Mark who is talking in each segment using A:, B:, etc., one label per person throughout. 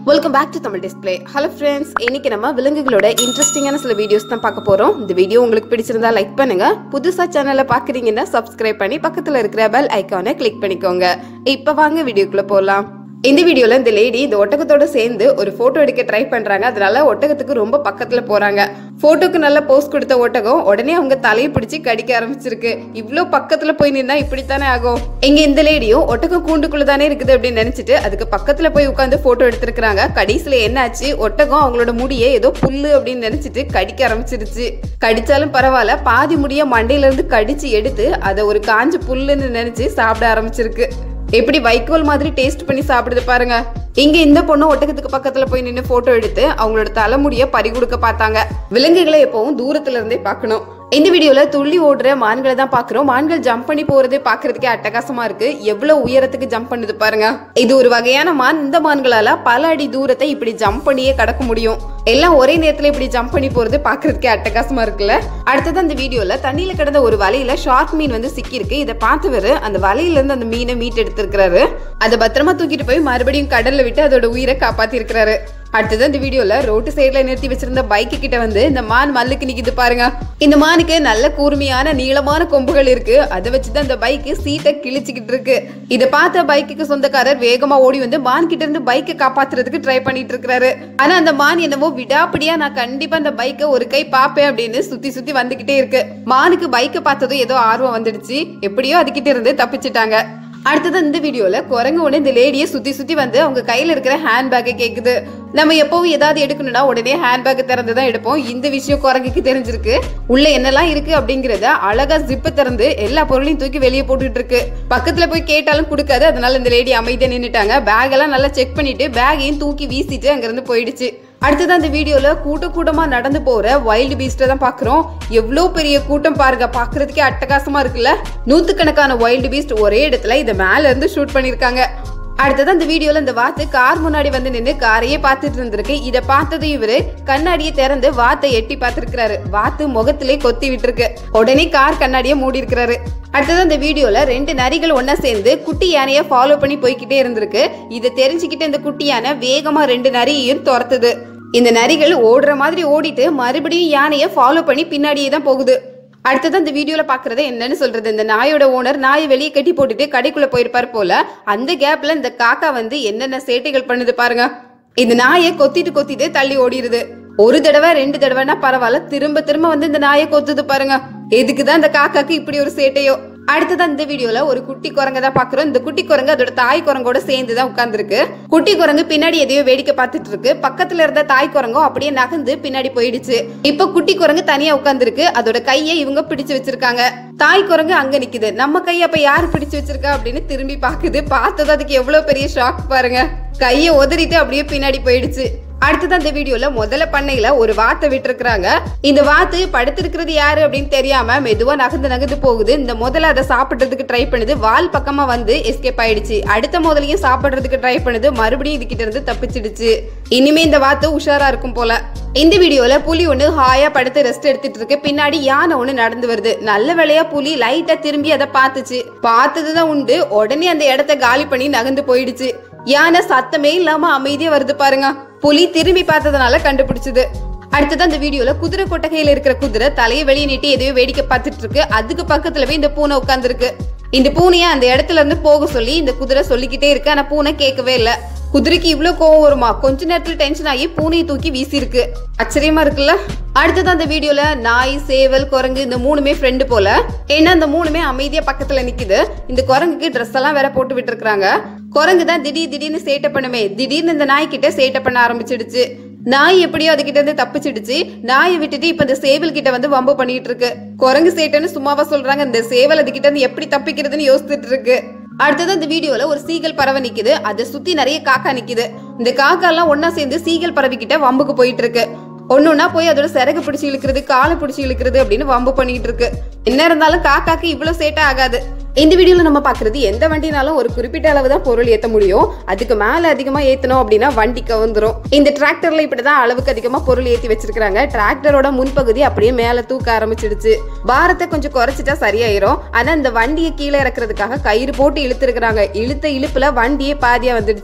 A: welcome back to Tamil display hello friends இன்னைக்கு நம்ம விலங்குகளோட இன்ட்ரெஸ்டிங்கான சில வீடியோஸ் தான் பார்க்க போறோம் இந்த வீடியோ உங்களுக்கு பிடிச்சிருந்தா லைக் பண்ணுங்க புதுசா சேனலை பாக்குறீங்கன்னா சப்ஸ்கிரைப் பண்ணி பக்கத்துல இருக்கிற பெல் ஐக்கானை கிளிக் பண்ணிக்கோங்க இப்போ வாங்க வீடியோக்குள்ள போலாம் இந்த வீடியோல இந்த லேடி இந்த ஒட்டகத்தோட சேர்ந்து ஒரு போட்டோ எடுக்க ட்ரை பண்றாங்க அதனால ஒட்டகத்துக்கு ரொம்ப பக்கத்துல போறாங்க போட்டோக்கு நல்ல போஸ் கொடுத்த ஒட்டகம் உடனே அவங்க தலையை பிடிச்சி கடிக்க ஆரம்பிச்சிருக்கு இவ்ளோ பக்கத்துல போய் நின்னா இப்படித்தானே ஆகும் இங்க இந்த லேடியும் ஒட்டகம் கூண்டுக்குள்ள தானே இருக்குது அப்படின்னு நினைச்சிட்டு அதுக்கு பக்கத்துல போய் உட்காந்து போட்டோ எடுத்திருக்காங்க கடைசியில என்னாச்சு ஒட்டகம் அவங்களோட முடியை ஏதோ புல்லு அப்படின்னு நினைச்சிட்டு கடிக்க ஆரம்பிச்சிருச்சு கடிச்சாலும் பரவாயில்ல பாதி முடிய மண்டையில இருந்து கடிச்சு எடுத்து அதை ஒரு காஞ்ச புல்லுன்னு நினைச்சு சாப்பிட ஆரம்பிச்சிருக்கு எப்படி வைக்கோல் மாதிரி டேஸ்ட் பண்ணி சாப்பிடுது பாருங்க இங்க இந்த பொண்ணு ஒட்டகத்துக்கு பக்கத்துல போய் நின்று போட்டோ எடுத்து அவங்களோட தலைமுடிய பறி கொடுக்க பார்த்தாங்க விலங்குகளை எப்பவும் தூரத்துல இருந்தே பார்க்கணும் இந்த வீடியோல துள்ளி ஓடுற மான்களை தான் பாக்குறோம் மான்கள் ஜம்ப் பண்ணி போறது பாக்குறதுக்கே அட்டகாசமா இருக்கு எவ்வளவு உயரத்துக்கு ஜம்ப் பண்ணுது பாருங்க இது ஒரு வகையான மான் இந்த மான்களால பல அடி தூரத்தை இப்படி ஜம்ப் பண்ணியே கடக்க முடியும் எல்லாம் ஒரே நேரத்துல இப்படி ஜம்ப் பண்ணி போறது பாக்குறதுக்கே அட்டகாசமா இருக்குல்ல அடுத்தது அந்த வீடியோல தண்ணியில கிடந்த ஒரு வலையில ஷார்க் மீன் வந்து சிக்கி இருக்கு இதை பார்த்தவர் அந்த வலையில இருந்து அந்த மீனை மீட் எடுத்திருக்கிறாரு அதை பத்திரமா தூக்கிட்டு போய் மறுபடியும் கடல்ல விட்டு அதோட உயிரை காப்பாத்தி இருக்கிறாரு அடுத்தது இந்த வீடியோல ரோட்டு சைடுல நிறுத்தி வச்சிருந்த பைக்கு கிட்ட வந்து இந்த மான் மல்லுக்கு நிக்குது பாருங்க இந்த மானுக்கு நல்ல கூர்மையான நீளமான கொம்புகள் இருக்கு அதை வச்சுதான் இந்த பைக்கு சீட்டை கிழிச்சுக்கிட்டு இருக்கு இதை பார்த்த பைக்குக்கு சொந்தக்காரர் வேகமா ஓடி வந்து மான் கிட்ட இருந்து பைக்கை காப்பாத்துறதுக்கு ட்ரை பண்ணிட்டு இருக்காரு ஆனா அந்த மான் என்னவோ விடாப்பிடியா நான் கண்டிப்பா அந்த பைக்கை ஒரு கை பாப்பேன் அப்படின்னு சுத்தி சுத்தி வந்துகிட்டே இருக்கு மானுக்கு பைக்கை பார்த்ததும் ஏதோ ஆர்வம் வந்துடுச்சு எப்படியோ அதுகிட்ட இருந்து தப்பிச்சிட்டாங்க அடுத்தது இந்த வீடியோல குரங்கு ஒண்ணு இந்த லேடியை சுத்தி சுத்தி வந்து அவங்க கையில இருக்கிற ஹேண்ட்பேக்கை கேக்குது நம்ம எப்பவும் ஏதாவது எடுக்கணும்னா உடனே ஹேண்ட்பேக் திறந்து தான் எடுப்போம் இந்த விஷயம் குரங்குக்கு தெரிஞ்சிருக்கு உள்ள என்னெல்லாம் இருக்கு அப்படிங்கறத அழகா ஜிப்பு திறந்து எல்லா பொருளையும் தூக்கி வெளியே போட்டுட்டு இருக்கு பக்கத்துல போய் கேட்டாலும் கொடுக்காது அதனால இந்த லேடி அமைதியா நின்னுட்டாங்க பேக் எல்லாம் நல்லா செக் பண்ணிட்டு பேக்கையும் தூக்கி வீசிட்டு அங்கிருந்து போயிடுச்சு அடுத்தது அந்த வீடியோல கூட்ட கூட்டமா நடந்து போற வைல்டு பீஸ்ட தான் பாக்குறோம் எவ்வளவு பெரிய கூட்டம் பாருங்க பாக்குறதுக்கே அட்டகாசமா இருக்குல்ல நூத்துக்கணக்கான வைல்டு பீஸ்ட் ஒரே இடத்துல இதை மேல இருந்து ஷூட் பண்ணிருக்காங்க அடுத்தது அந்த வீடியோல இந்த வாத்து கார் முன்னாடி வந்து நின்று காரையே பார்த்துட்டு இருந்திருக்கு இதை பார்த்தது இவரு கண்ணாடியை திறந்து வாத்தை எட்டி பார்த்திருக்கிறாரு வாத்து முகத்திலே கொத்தி விட்டுருக்கு உடனே கார் கண்ணாடியை மூடி இருக்கிறாரு அடுத்தது அந்த வீடியோல ரெண்டு நரிகள் ஒண்ணா சேர்ந்து குட்டி யானையை ஃபாலோ பண்ணி போய்கிட்டே இருந்திருக்கு இதை தெரிஞ்சுக்கிட்டு இந்த குட்டி யானை வேகமா ரெண்டு நரியையும் துரத்துது இந்த நரிகள் ஓடுற மாதிரி ஓடிட்டு மறுபடியும் யானையை ஃபாலோ பண்ணி பின்னாடியே தான் போகுது அடுத்தது அந்த வீடியோல பாக்குறது என்னன்னு சொல்றது இந்த நாயோட ஓனர் நாயை வெளியே கட்டி போட்டுட்டு கடைக்குள்ள போயிருப்பார் போல அந்த கேப்ல இந்த காக்கா வந்து என்னென்ன சேட்டைகள் பண்ணுது பாருங்க இந்த நாயை கொத்திட்டு கொத்திட்டு தள்ளி ஓடிடுது ஒரு தடவை ரெண்டு தடவைனா பரவாயில்ல திரும்ப திரும்ப வந்து இந்த நாயை கொத்துது பாருங்க எதுக்குதான் இந்த காக்காக்கு இப்படி ஒரு சேட்டையோ அடுத்தது இந்த வீடியோல ஒரு குட்டி குரங்க தான் பாக்குறோம் இந்த குட்டி குரங்கு அதோட தாய் குரங்கோட சேர்ந்து தான் உட்கார்ந்துருக்கு குட்டி குரங்கு பின்னாடி எதையோ வேடிக்கை பார்த்துட்டு இருக்கு பக்கத்துல இருந்த தாய் குரங்கும் அப்படியே நகர்ந்து பின்னாடி போயிடுச்சு இப்ப குட்டி குரங்கு தனியா உட்கார்ந்துருக்கு அதோட கையை இவங்க பிடிச்சு வச்சிருக்காங்க தாய் குரங்கு அங்க நிக்குது நம்ம கையை அப்ப யாரு பிடிச்சு வச்சிருக்கா அப்படின்னு திரும்பி பாக்குது பார்த்தது அதுக்கு எவ்வளவு பெரிய ஷாக் பாருங்க கையை உதறிட்டு அப்படியே பின்னாடி போயிடுச்சு அடுத்தது அந்த வீடியோல முதல்ல பண்ணையில ஒரு வாத்தை விட்டுருக்காங்க இந்த வாத்து படுத்திருக்கிறது யாரு அப்படின்னு தெரியாம மெதுவா நகர்ந்து நகர்ந்து போகுது இந்த முதல்ல அதை சாப்பிடுறதுக்கு ட்ரை பண்ணுது வால் பக்கமா வந்து எஸ்கேப் ஆயிடுச்சு அடுத்த முதலையும் சாப்பிடுறதுக்கு ட்ரை பண்ணுது மறுபடியும் இதுகிட்ட இருந்து தப்பிச்சிடுச்சு இனிமே இந்த வாத்து உஷாரா இருக்கும் போல இந்த வீடியோல புலி ஒண்ணு ஹாயா படுத்து ரெஸ்ட் எடுத்துட்டு இருக்கு பின்னாடி யானை ஒண்ணு நடந்து வருது நல்ல வேலையா புலி லைட்டா திரும்பி அதை பார்த்துச்சு பார்த்ததுதான் உண்டு உடனே அந்த இடத்த காலி பண்ணி நகர்ந்து போயிடுச்சு யானை சத்தமே இல்லாம அமைதியா வருது பாருங்க புலி திரும்பி பார்த்ததுனால கண்டுபிடிச்சது அடுத்தது அந்த வீடியோல குதிரை கொட்டகையில இருக்கிற குதிரை தலையை வெளியே நீட்டி எதையோ வேடிக்கை பார்த்துட்டு இருக்கு அதுக்கு பக்கத்துலவே இந்த பூனை உட்கார்ந்துருக்கு இந்த பூனைய அந்த இடத்துல இருந்து போக சொல்லி இந்த குதிரை சொல்லிக்கிட்டே இருக்கு ஆனா பூனை கேட்கவே இல்ல குதிரைக்கு இவ்வளவு கோவம் வருமா கொஞ்ச நேரத்துல டென்ஷன் ஆகி பூனையை தூக்கி வீசி இருக்கு ஆச்சரியமா இருக்குல்ல அடுத்தது அந்த வீடியோல நாய் சேவல் குரங்கு இந்த மூணுமே ஃப்ரெண்டு போல ஏன்னா இந்த மூணுமே அமைதியா பக்கத்துல நிக்குது இந்த குரங்குக்கு ட்ரெஸ் எல்லாம் வேற போட்டு விட்டுருக்காங்க குரங்கு தான் திடீர் திடீர்னு சேட்டை பண்ணுமே திடீர்னு இந்த நாய் கிட்ட சேட்டை பண்ண ஆரம்பிச்சிடுச்சு நாய் எப்படியோ அதுகிட்ட இருந்து தப்பிச்சிடுச்சு நாயை விட்டுட்டு இப்ப இந்த சேவல் கிட்ட வந்து வம்பு பண்ணிட்டு இருக்கு குரங்கு சேட்டைன்னு சும்மாவா சொல்றாங்க இந்த சேவல் அதுகிட்ட இருந்து எப்படி தப்பிக்கிறதுன்னு யோசிச்சுட்டு இருக்கு அடுத்தது இந்த வீடியோல ஒரு சீகல் பறவை நிக்குது அதை சுத்தி நிறைய காக்கா நிக்குது இந்த காக்கா எல்லாம் ஒன்னா சேர்ந்து சீகல் பறவை கிட்ட வம்புக்கு போயிட்டு இருக்கு ஒன்னொன்னா போய் அதோட சிறகு பிடிச்சி இழுக்கிறது காலை பிடிச்சி இழுக்கிறது அப்படின்னு வம்பு பண்ணிட்டு இருக்கு என்ன இருந்தாலும் காக்காக்கு இவ்வளவு சேட்டை ஆகாது இந்த வீடியோல நம்ம பாக்குறது எந்த வண்டினாலும் ஒரு குறிப்பிட்ட அளவு தான் பொருள் ஏத்த முடியும் அதுக்கு மேல அதிகமா ஏத்தணும் அப்படின்னா வண்டி கவுந்துரும் இந்த டிராக்டர்ல இப்படிதான் அளவுக்கு அதிகமா பொருள் ஏத்தி வச்சிருக்காங்க டிராக்டரோட முன்பகுதி அப்படியே மேல தூக்க ஆரம்பிச்சிடுச்சு பாரத்தை கொஞ்சம் குறைச்சிட்டா சரியாயிரும் ஆனா இந்த வண்டியை கீழே இறக்குறதுக்காக கயிறு போட்டு இழுத்துருக்காங்க இழுத்த இழுப்புல வண்டியே பாதியா வந்துடுச்சு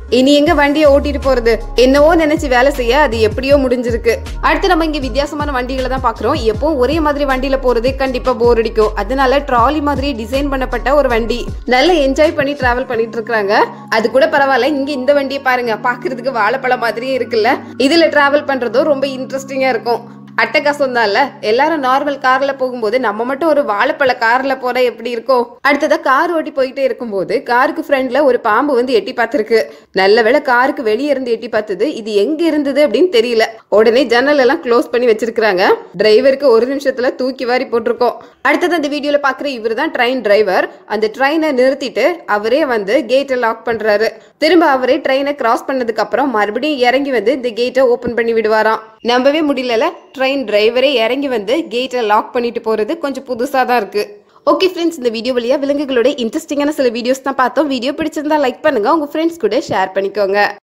A: இனி எங்க வண்டியை ஓட்டிட்டு போறது என்னவோ நினைச்சு வேலை செய்ய அது எப்படியோ முடிஞ்சிருக்கு அடுத்து நம்ம இங்க வித்தியாசமான வண்டிகளை தான் பாக்குறோம் எப்பவும் ஒரே மாதிரி வண்டியில போறது கண்டிப்பா போர் அடிக்கும் அதனால ட்ராலி மாதிரி டிசைன் பண்ணப்பட்ட ஒரு வண்டி நல்லா என்ஜாய் பண்ணி டிராவல் பண்ணிட்டு இருக்காங்க அது கூட பரவாயில்ல இங்க இந்த வண்டியை பாருங்க பாக்குறதுக்கு வாழைப்பழம் மாதிரியே இருக்குல்ல இதுல டிராவல் பண்றதும் ரொம்ப இன்ட்ரெஸ்டிங்கா இருக்கும் அட்டகாசம் தான்ல எல்லாரும் நார்மல் கார்ல போகும்போது நம்ம மட்டும் ஒரு வாழைப்பழ கார்ல போனா எப்படி இருக்கும் அடுத்ததா கார் ஓட்டி போயிட்டே இருக்கும்போது காருக்கு ஃப்ரண்ட்ல ஒரு பாம்பு வந்து எட்டி பார்த்திருக்கு நல்ல வேளை காருக்கு வெளியே இருந்து எட்டி பார்த்தது இது எங்க இருந்தது அப்படின்னு தெரியல உடனே ஜன்னல் எல்லாம் க்ளோஸ் பண்ணி வச்சிருக்காங்க டிரைவருக்கு ஒரு நிமிஷத்துல தூக்கி வாரி போட்டிருக்கோம் அடுத்தது அந்த வீடியோல பாக்குற இவர் தான் ட்ரெயின் டிரைவர் அந்த ட்ரெயினை நிறுத்திட்டு அவரே வந்து கேட்டை லாக் பண்றாரு திரும்ப அவரே ட்ரெயினை கிராஸ் பண்ணதுக்கு அப்புறம் மறுபடியும் இறங்கி வந்து இந்த கேட்டை ஓபன் பண்ணி விடுவாராம் நம்பவே முடியல ட்ரெயின் டிரைவரே இறங்கி வந்து கேட்டை லாக் பண்ணிட்டு போறது கொஞ்சம் புதுசா தான் இருக்கு ஓகே ஃப்ரெண்ட்ஸ் இந்த வீடியோ வழியா விலங்குகளோட இன்ட்ரெஸ்டிங்கான சில வீடியோஸ் தான் பார்த்தோம் வீடியோ பிடிச்சிருந்தா லைக் பண்ணுங்க உங்க ஃப்ரெண்ட்ஸ் கூட ஷேர் பண்ணிக்கோங்க